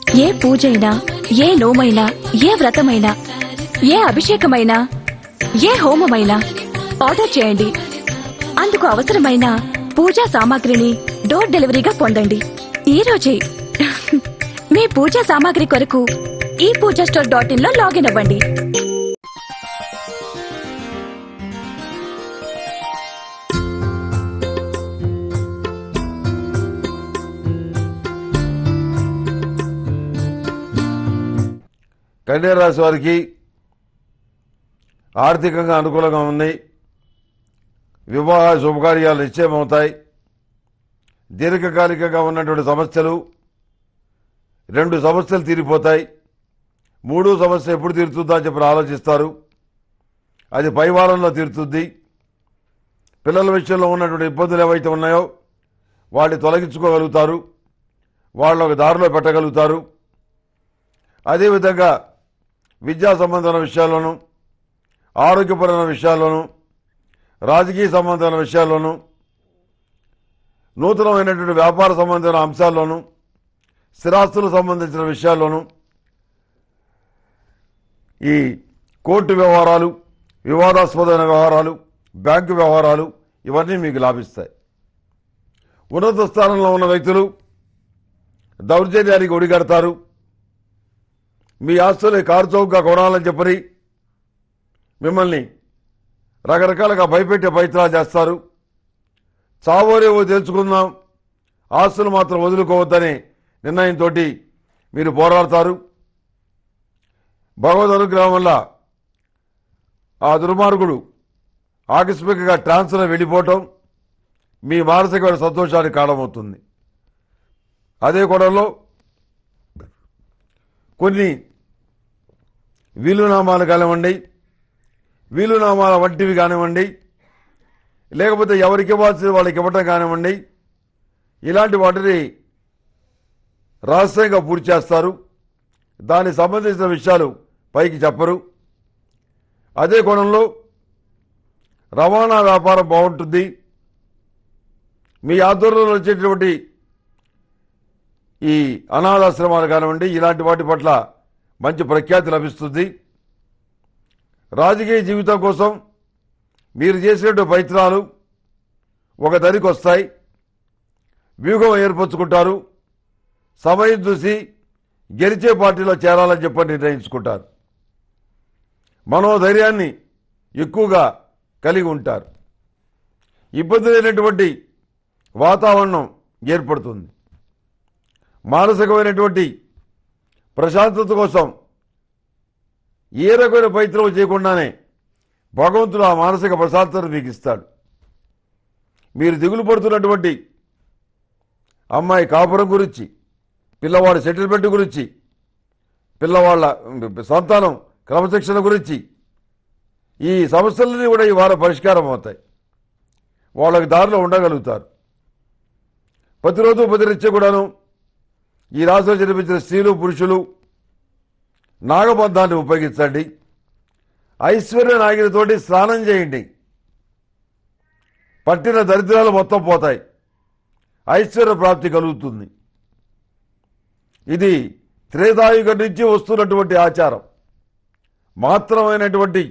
ఏ పూజైనా ఏ నోమైనా ఏ వ్రతమైనా ఏ అభిషేకమైనా ఏ హోమమైనా ఆర్డర్ చేయండి అందుకు అవసరమైన పూజా సామాగ్రిని డోర్ డెలివరీగా పొందండి ఈ రోజే మీ పూజా సామాగ్రి కొరకు ఈ పూజా స్టోర్ డాట్ ఇన్ లో లాగిన్ అవ్వండి కన్యా రాశి వారికి ఆర్థికంగా అనుకూలంగా ఉన్నాయి వివాహ శుభకార్యాలు నిశ్చయమవుతాయి దీర్ఘకాలికంగా ఉన్నటువంటి సమస్యలు రెండు సమస్యలు తీరిపోతాయి మూడో సమస్య ఎప్పుడు తీరుతుందా అని చెప్పి ఆలోచిస్తారు అది పై వారంలో తీరుతుంది పిల్లల విషయంలో ఉన్నటువంటి ఇబ్బందులు ఏవైతే ఉన్నాయో వాటిని తొలగించుకోగలుగుతారు వాళ్ళ ఒక దారిలో పెట్టగలుగుతారు అదేవిధంగా విద్యా సంబంధమైన విషయాల్లోనూ ఆరోగ్యపరమైన విషయాల్లోనూ రాజకీయ సంబంధమైన విషయాల్లోనూ నూతనమైనటువంటి వ్యాపార సంబంధమైన అంశాల్లోనూ స్థిరాస్తులకు సంబంధించిన విషయాల్లోనూ ఈ కోర్టు వ్యవహారాలు వివాదాస్పదమైన వ్యవహారాలు బ్యాంకు వ్యవహారాలు ఇవన్నీ మీకు లాభిస్తాయి ఉన్నత స్థానంలో ఉన్న వ్యక్తులు దౌర్జన్యానికి ఒడిగడతారు మీ ఆస్తులు కారు చౌకగా కొనాలని చెప్పని మిమ్మల్ని రకరకాలుగా భయపెట్టే ప్రయత్నాలు చేస్తారు చావోరేవో తెలుసుకుందాం ఆస్తులు మాత్రం వదులుకోవద్దనే నిర్ణయంతో మీరు పోరాడతారు భగవద్ అనుగ్రహం వల్ల ఆ దుర్మార్గుడు ఆకస్మికంగా ట్రాన్స్ఫర్ వెళ్ళిపోవటం మీ మానసికమైన సంతోషానికి కారణమవుతుంది అదే కొడంలో కొన్ని వీలునామాలు కానివ్వండి వీలునామాల వంటివి కానివ్వండి లేకపోతే ఎవరికి ఇవ్వాల్సిన వాళ్ళకి ఇవ్వటం కానివ్వండి ఇలాంటి వాటిని రహస్యంగా పూర్తి చేస్తారు దానికి సంబంధించిన విషయాలు పైకి చెప్పరు అదే కోణంలో రవాణా వ్యాపారం బాగుంటుంది మీ ఆధ్వర్యంలో వచ్చేటువంటి ఈ అనాథాశ్రమాలు కానివ్వండి ఇలాంటి వాటి పట్ల మంచి ప్రఖ్యాతి లభిస్తుంది రాజకీయ జీవితం కోసం మీరు చేసినటువంటి ప్రయత్నాలు ఒక దరికి వస్తాయి వ్యూహం ఏర్పరచుకుంటారు సమయం చూసి గెలిచే పార్టీలో చేరాలని చెప్పి నిర్ణయించుకుంటారు మనోధైర్యాన్ని ఎక్కువగా కలిగి ఉంటారు ఇబ్బంది లేనటువంటి వాతావరణం ఏర్పడుతుంది మానసికమైనటువంటి ప్రశాంతత కోసం ఏ రకమైన ప్రయత్నం చేయకుండానే భగవంతుడు ఆ మానసిక ప్రశాంతతను మీకు ఇస్తాడు మీరు దిగులు పడుతున్నటువంటి అమ్మాయి కాపురం గురించి పిల్లవాడి సెటిల్మెంట్ గురించి పిల్లవాళ్ళ సంతానం క్రమశిక్షణ గురించి ఈ సమస్యలన్నీ కూడా ఈ వారం పరిష్కారం అవుతాయి వాళ్ళకి దారిలో ఉండగలుగుతారు ప్రతిరోజు ప్రతినిత్యం కూడాను ఈ రాశిలో జన్మించిన స్త్రీలు పురుషులు నాగబంధాన్ని ఉపయోగించండి ఐశ్వర్య నాగినతోటి స్నానం చేయండి పట్టిన దరిద్రాలు మొత్తం పోతాయి ఐశ్వర్య ప్రాప్తి కలుగుతుంది ఇది త్రేతాయుగం నుంచి వస్తున్నటువంటి ఆచారం మాత్రమైనటువంటి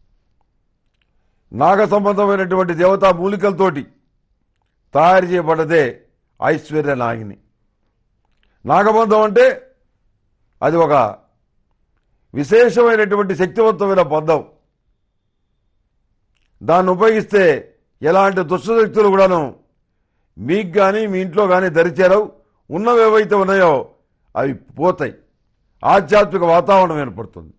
నాగ సంబంధమైనటువంటి దేవతా మూలికలతోటి తయారు చేయబడ్డదే ఐశ్వర్య నాగిని నాగబంధం అంటే అది ఒక విశేషమైనటువంటి శక్తివంతమైన బంధం దాన్ని ఉపయోగిస్తే ఎలాంటి దుష్టశక్తులు కూడాను మీకు కానీ మీ ఇంట్లో కానీ దరిచేరవు ఉన్నవి ఏవైతే ఉన్నాయో అవి పోతాయి ఆధ్యాత్మిక వాతావరణం ఏర్పడుతుంది